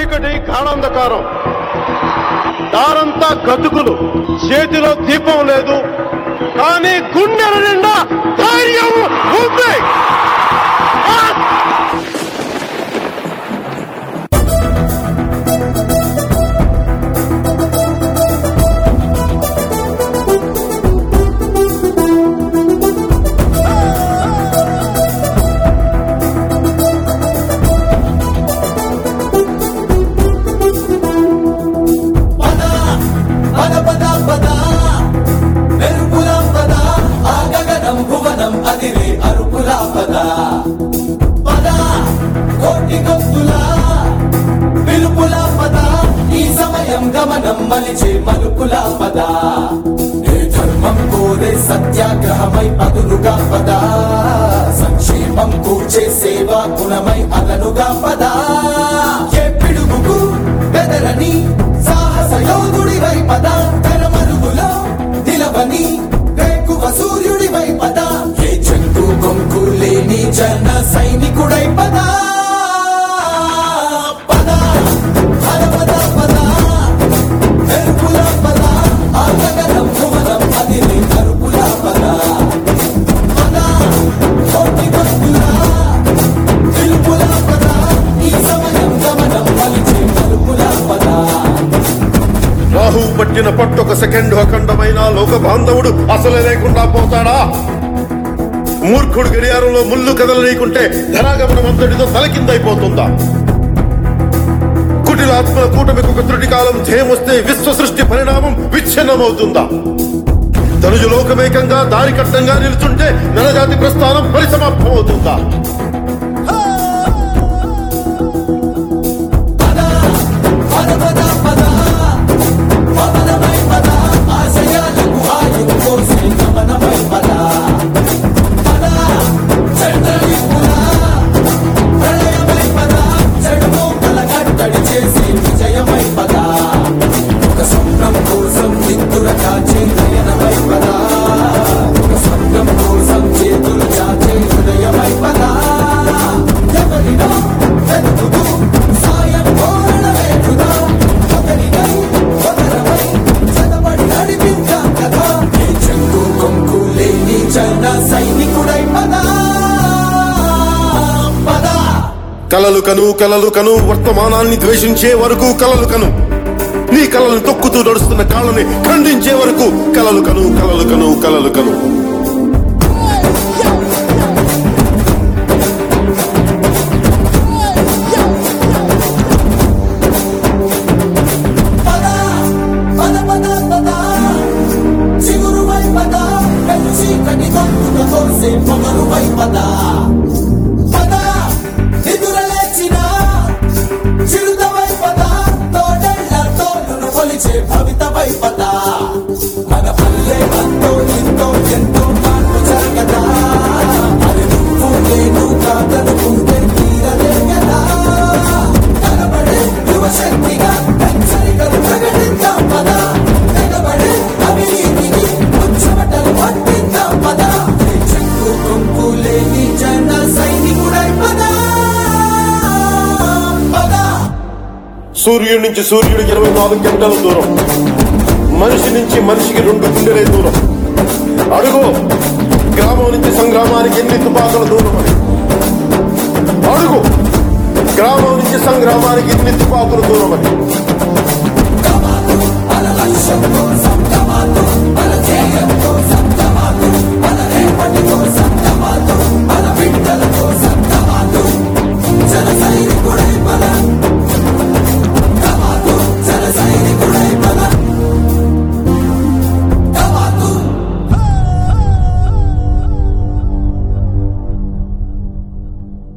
చీకటి గాఢాంధకారం దారంతా గతుకులు చేతిలో దీపం లేదు కానీ గుండెల నిండా ధైర్యం ఉంది ఆ! పద పద పద పద మెరుపుల పద ఆ గగనం భువనం అదిరే అరుపుల పద పద కోటి గొంతుల పిలుపుల పద ఈ సమయం గమనం మలిచే మలుపుల పద ఏ ధర్మం కోరే సత్యాగ్రహమై పదులుగా పద సంక్షేమం కూర్చే సేవా గుణమై అదనుగా పద ఏ పిడుగుకు బెదరని సాహస యోధుడివై పద తెరమరుగులో నిలవని రేకువ సూర్యుడివై పద ఏ చెంగు కొంకు లేని జన సైనికుడై పద పద పద పద పద మెరుపుల పద ఆ గగనం భువనం అదిరే కరుపుల పద పద కోటి భక్తుల పిలుపుల పద ఈ సమయం గమనం మలిచే మలుపుల పద రాహు పట్టిన పట్టొక సెకండ్ అఖండమైన లోక బాంధవుడు అసలు లేకుండా పోతాడా మూర్ఖుడు గడియారంలో ముళ్ళు కదలనీకుంటే ధనాగమనం అంతటితో తలకిందైపోతుందా కుటిలాత్మల కూటమికి ఒక త్రుటి కాలం ధ్యేయమొస్తే విశ్వ సృష్టి పరిణామం విచ్ఛిన్నమవుతుందా తనుజు లోకమేకంగా దారి కట్టంగా నిలుచుంటే నరజాతి ప్రస్థానం పరిసమాప్తమవుతుందా పద పద పద పద పవనమై పద ఆశయాలకు ఆయువు కోసే గమనమై పద పద చంద్రలిపుల ప్రళయమై పద చెడుమోకల కట్టడి చేసి విజయమై పద ఒక స్వప్నం కోసం నిద్దుర కాచే నయనమై పద ఒక స్వప్నం కోసం చేతులు చాచే హృదయమై పద ఎవరినో వెతుకుతూ సాయం కోరడమే వృధా. ఒకరినై, ఒకరమై చదవడి నడిపించాం కదా. ఏ చెంగు కొంగు లేని జన సైనికుడై పద పద కలలు కను కలలు కను వర్తమానాన్ని ద్వేషించే వరకు కలలు కను నీ కలలను తొక్కుతూ నడుస్తున్న కాళ్ళని ఖండించే వరకు కలలు కను కలలు కను కలలు కను పద పద పద పద చిగురువై పద పెను చీకటి తప్పున తోసే పొగరువై పద పద నిదుర లేచిన చిరుతవై పద తోడెళ్ళ తోడును కొలిచే భవితవై పద మన పల్లె అంతో ఎంతో ఎంతో మార్పు జరగదా అది నువ్వు నేను కాదనుకుంటే తీరలే కదా కనబడే యువశక్తిగా హెచ్చరికలు ప్రకటిద్దాం పద తెగబడే అవినీతిని ముచ్చమటలు పట్టిద్దాం పద చెక్కు కొంపు లేని జన సైనికుడై పద పద సూర్యుడి నుంచి సూర్యుడికి ఇరవై నాలుగు గంటల దూరం మనిషి నుంచి మనిషికి రెండు గుండెలే దూరం అడుగు గ్రామం నుంచి సంగ్రామానికి ఎన్ని తుపాకుల దూరం అని అడుగు గ్రామం నుంచి సంగ్రామానికి ఎన్ని తుపాకుల దూరం అని